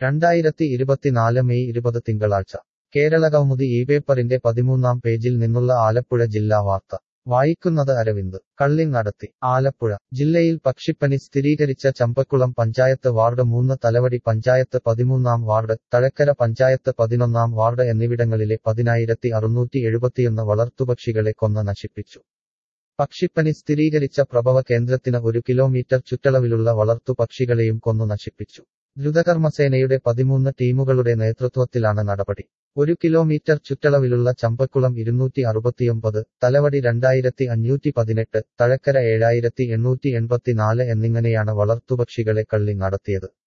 രണ്ടായിരത്തി ഇരുപത്തിനാല് മെയ് ഇരുപത് തിങ്കളാഴ്ച കേരള കൗമുദി ഈ പേപ്പറിന്റെ പതിമൂന്നാം പേജിൽ നിന്നുള്ള ആലപ്പുഴ ജില്ലാ വാർത്ത വായിക്കുന്നത് അരവിന്ദ് കള്ളിങ് നടത്തി ആലപ്പുഴ ജില്ലയിൽ പക്ഷിപ്പനി സ്ഥിരീകരിച്ച ചമ്പക്കുളം പഞ്ചായത്ത് വാർഡ് മൂന്ന് തലവടി പഞ്ചായത്ത് പതിമൂന്നാം വാർഡ് തഴക്കര പഞ്ചായത്ത് പതിനൊന്നാം വാർഡ് എന്നിവിടങ്ങളിലെ പതിനായിരത്തി അറുന്നൂറ്റി എഴുപത്തിയൊന്ന് വളർത്തുപക്ഷികളെ കൊന്ന് നശിപ്പിച്ചു പക്ഷിപ്പനി സ്ഥിരീകരിച്ച പ്രഭവ കേന്ദ്രത്തിന് ഒരു കിലോമീറ്റർ ചുറ്റളവിലുള്ള വളർത്തുപക്ഷികളെയും കൊന്നു നശിപ്പിച്ചു ദ്രുതകർമ്മസേനയുടെ പതിമൂന്ന് ടീമുകളുടെ നേതൃത്വത്തിലാണ് നടപടി ഒരു കിലോമീറ്റർ ചുറ്റളവിലുള്ള ചമ്പക്കുളം ഇരുന്നൂറ്റി അറുപത്തിയൊമ്പത് തലവടി രണ്ടായിരത്തി അഞ്ഞൂറ്റി പതിനെട്ട് തഴക്കര ഏഴായിരത്തി എണ്ണൂറ്റി എൺപത്തിനാല് എന്നിങ്ങനെയാണ് വളർത്തുപക്ഷികളെ കള്ളി നടത്തിയത്